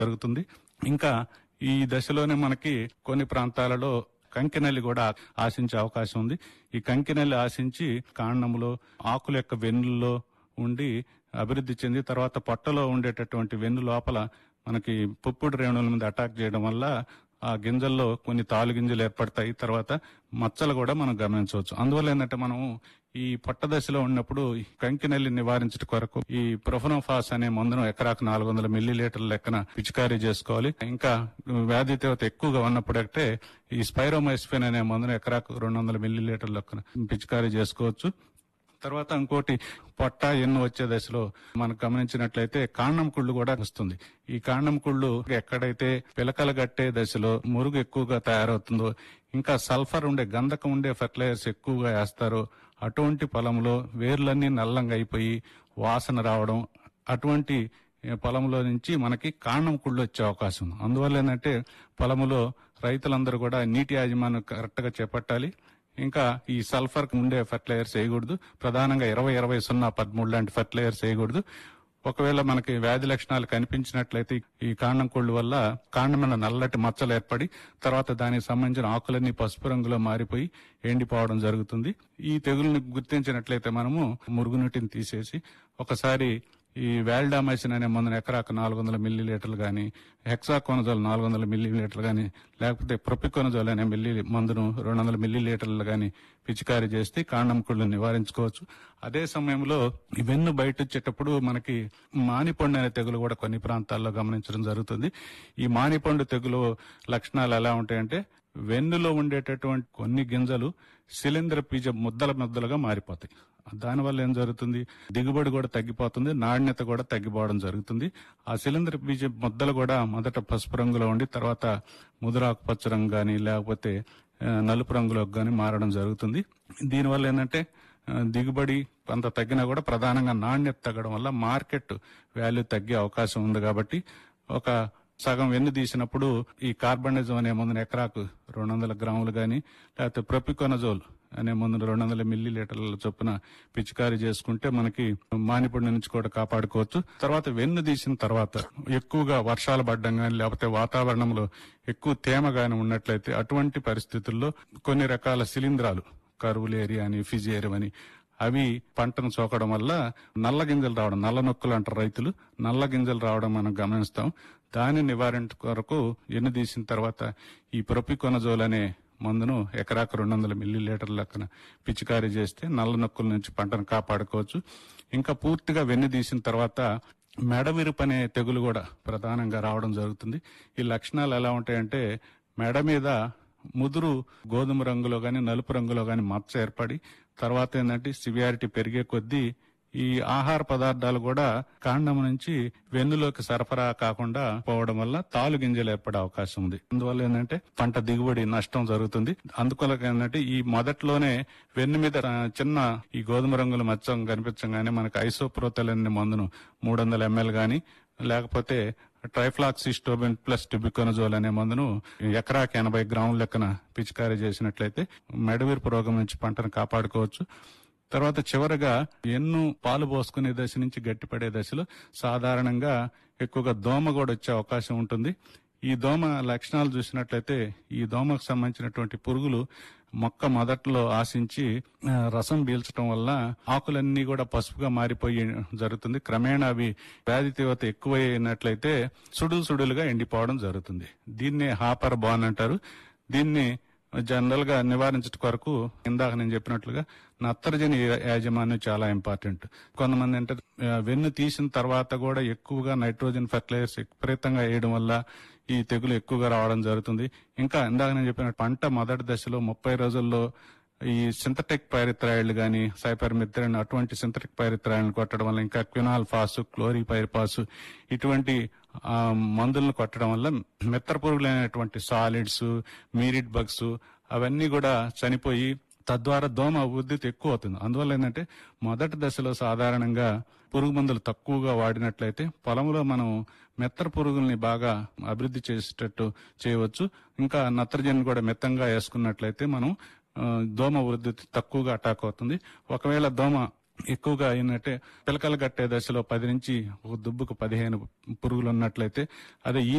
జరుగుతుంది ఇంకా ఈ దశలోనే మనకి కొన్ని ప్రాంతాలలో కంకినల్లి కూడా ఆశించే అవకాశం ఉంది ఈ కంకినల్లి ఆశించి కాండంలో ఆకుల యొక్క వెన్నుల్లో ఉండి అభివృద్ధి చెంది తర్వాత పొట్టలో ఉండేటటువంటి వెన్ను లోపల మనకి పుప్పుడు రేణువుల మీద అటాక్ చేయడం వల్ల ఆ గింజల్లో కొన్ని తాలు గింజలు ఏర్పడతాయి తర్వాత మచ్చలు కూడా మనం గమనించవచ్చు అందువల్ల ఏంటంటే మనం ఈ పొట్ట దశలో ఉన్నప్పుడు ఈ కంకినెల్లి నివారించడం కొరకు ఈ ప్రొఫనోఫాస్ అనే మందును ఎకరాకు నాలుగు వందల మిల్లీ లీటర్ల లెక్కన పిచికారీ చేసుకోవాలి ఇంకా వ్యాధి తీవ్రత ఎక్కువగా ఉన్నప్పుడంటే ఈ స్పైరోమైస్ఫిన్ అనే మందును ఎకరాకు రెండు వందల మిల్లీ లీటర్ల లెక్కన పిచికారీ చేసుకోవచ్చు తర్వాత ఇంకోటి పొట్ట ఎన్ను వచ్చే దశలో మనం గమనించినట్లయితే కాండం కుళ్ళు కూడా వస్తుంది ఈ కాండం కుళ్ళు ఎక్కడైతే పిలకలు కట్టే దశలో మురుగు ఎక్కువగా తయారవుతుందో ఇంకా సల్ఫర్ ఉండే గంధకం ఉండే ఫెర్టిలైజర్స్ ఎక్కువగా వేస్తారో అటువంటి పొలంలో వేర్లన్నీ నల్లంగా అయిపోయి వాసన రావడం అటువంటి ఏ, పొలంలో నుంచి మనకి కాండం కుళ్ళు వచ్చే అవకాశం ఉంది అందువల్ల ఏంటంటే పొలములో రైతులందరూ కూడా నీటి యాజమాన్యం కరెక్ట్ గా చేపట్టాలి ఇంకా ఈ సల్ఫర్ ఉండే ఫర్టిలైజర్స్ వేయకూడదు ప్రధానంగా ఇరవై ఇరవై సున్నా పదమూడు లాంటి ఫర్టిలైజర్స్ వేయకూడదు ఒకవేళ మనకి వ్యాధి లక్షణాలు కనిపించినట్లయితే ఈ కాండం కోళ్ళు వల్ల కాండం మీద నల్లటి మచ్చలు ఏర్పడి తర్వాత దానికి సంబంధించిన ఆకులన్నీ పసుపు రంగులో మారిపోయి ఎండిపోవడం జరుగుతుంది ఈ తెగుల్ని గుర్తించినట్లయితే మనము మురుగునీటిని తీసేసి ఒకసారి ఈ వాల్డామైసిన్ అనే మందును ఎకరాకు నాలుగు వందల మిల్లీ లీటర్లు గాని హెక్సాకోనజోల్ నాలుగు వందల మిల్లీ లీటర్లు గాని లేకపోతే ప్రొపికోనజోల్ అనే మిల్లీ మందును రెండు వందల మిల్లీ లీటర్లు గాని పిచికారీ చేస్తే కాండం కుళ్ళు నివారించుకోవచ్చు అదే సమయంలో ఈ వెన్ను బయట వచ్చేటప్పుడు మనకి మానిపండు అనే తెగులు కూడా కొన్ని ప్రాంతాల్లో గమనించడం జరుగుతుంది ఈ మానిపండు తెగులు లక్షణాలు ఎలా ఉంటాయంటే వెన్నులో ఉండేటటువంటి కొన్ని గింజలు శిలీంద్ర పీజ ముద్దల ముద్దలుగా మారిపోతాయి దానివల్ల ఏం జరుగుతుంది దిగుబడి కూడా తగ్గిపోతుంది నాణ్యత కూడా తగ్గిపోవడం జరుగుతుంది ఆ శిలీంద్ర బీజ ముద్దలు కూడా మొదట పసుపు రంగులో ఉండి తర్వాత ముదురాకు పచ్చ రంగు గాని లేకపోతే ఆ, నలుపు రంగులోకి గాని మారడం జరుగుతుంది దీనివల్ల ఏంటంటే ఆ, దిగుబడి కొంత తగ్గినా కూడా ప్రధానంగా నాణ్యత తగ్గడం వల్ల మార్కెట్ వాల్యూ తగ్గే అవకాశం ఉంది కాబట్టి ఒక సగం వెన్ను తీసినప్పుడు ఈ కార్బనిజం అనే మందును ఎకరాకు రెండు వందల గ్రాములు గాని లేకపోతే ప్రొపికోనజోల్ అనే మందును రెండు వందల మిల్లీ లీటర్ల చొప్పున పిచికారీ చేసుకుంటే మనకి మానిపొడి నుంచి కూడా కాపాడుకోవచ్చు తర్వాత వెన్ను తీసిన తర్వాత ఎక్కువగా వర్షాలు పడడం గాని లేకపోతే వాతావరణంలో ఎక్కువ తేమ గాని ఉన్నట్లయితే అటువంటి పరిస్థితుల్లో కొన్ని రకాల శిలీంధ్రాలు కరువులేరి అని ఫిజియేరి అని అవి పంటను చోకడం వల్ల నల్ల గింజలు రావడం నల్ల నొక్కులు అంటారు రైతులు నల్ల గింజలు రావడం మనం గమనిస్తాం దాని నివారణ కొరకు ఎన్ను తీసిన తర్వాత ఈ ప్రొపికొనజోల్ అనే మందును ఎకరాకు రెండు వందల మిల్లీ లీటర్ల లెక్కన పిచికారీ చేస్తే నల్ల నొక్కుల నుంచి పంటను కాపాడుకోవచ్చు ఇంకా పూర్తిగా వెన్ను తీసిన తర్వాత మెడవిరుపు అనే తెగులు కూడా ప్రధానంగా రావడం జరుగుతుంది ఈ లక్షణాలు ఎలా ఉంటాయంటే మెడ మీద ముదురు గోధుమ రంగులో గాని నలుపు రంగులో గాని మచ్చ ఏర్పడి తర్వాత ఏంటంటే సివియారిటీ పెరిగే కొద్దీ ఈ ఆహార పదార్థాలు కూడా కాండం నుంచి వెన్నులోకి సరఫరా కాకుండా పోవడం వల్ల తాలు గింజలు ఏర్పడే అవకాశం ఉంది అందువల్ల ఏంటంటే పంట దిగుబడి నష్టం జరుగుతుంది అందువల్ల ఏంటంటే ఈ మొదట్లోనే వెన్ను మీద ఆ, చిన్న ఈ గోధుమ రంగుల మచ్చం కనిపించగానే మనకి ఐసోప్రోతల్ అనే మందును మూడు వందల ఎంఎల్ గాని లేకపోతే ట్రైఫ్లాక్సిస్టోబిన్ ప్లస్ టిబికోనజోల్ అనే మందును ఎకరాకి ఎనభై గ్రాముల లెక్కన పిచికారీ చేసినట్లయితే మెడవీర్పు రోగం నుంచి పంటను కాపాడుకోవచ్చు తర్వాత చివరగా ఎన్ను పాలు పోసుకునే దశ నుంచి గట్టిపడే దశలో సాధారణంగా ఎక్కువగా దోమ కూడా వచ్చే అవకాశం ఉంటుంది ఈ దోమ లక్షణాలు చూసినట్లయితే ఈ దోమకు సంబంధించినటువంటి పురుగులు మొక్క మొదట్లో ఆశించి ఆ, రసం పీల్చడం వల్ల ఆకులన్నీ కూడా పసుపుగా మారిపోయి జరుగుతుంది క్రమేణా అవి వ్యాధి తీవ్రత ఎక్కువైనట్లయితే సుడులు సుడులుగా ఎండిపోవడం జరుగుతుంది దీన్నే హాపర్ బాన్ అంటారు దీన్ని జనరల్ గా నివారించడం కొరకు ఇందాక నేను చెప్పినట్లుగా నత్రజని యాజమాన్యం చాలా ఇంపార్టెంట్ కొంతమంది అంటే ఆ, వెన్ను తీసిన తర్వాత కూడా ఎక్కువగా నైట్రోజన్ ఫెర్టిలైజర్స్ విపరీతంగా వేయడం వల్ల ఈ తెగులు ఎక్కువగా రావడం జరుగుతుంది ఇంకా ఇందాక నేను చెప్పిన పంట మొదటి దశలో ముప్పై రోజుల్లో ఈ సింథటిక్ పైరిథ్రాయిడ్ గాని సైపర్మిత్రిన్ అటువంటి సింథటిక్ పైరిథ్రాయిడ్ కొట్టడం వల్ల ఇంకా క్వినాల్ ఫాస్ క్లోరీ పైర్పాస్ ఇటువంటి ఆ, మందులను కొట్టడం వల్ల మిత్ర పురుగులైనటువంటి సాలిడ్స్ మీరిడ్ బగ్స్ అవన్నీ కూడా చనిపోయి తద్వారా దోమ ఉద్ధృతి ఎక్కువ అవుతుంది అందువల్ల ఏంటంటే మొదటి దశలో సాధారణంగా పురుగు మందులు తక్కువగా వాడినట్లయితే పొలంలో మనం మెత్తర పురుగుల్ని బాగా అభివృద్ధి చేసేటట్టు చేయవచ్చు ఇంకా నత్రజని కూడా మెత్తంగా వేసుకున్నట్లయితే మనం ఆ, దోమ వృద్ధి తక్కువగా అటాక్ అవుతుంది ఒకవేళ దోమ ఎక్కువగా అయినట్టే పిలకలు కట్టే దశలో పది నుంచి ఒక దుబ్బుకు పదిహేను పురుగులు ఉన్నట్లయితే అదే ఈ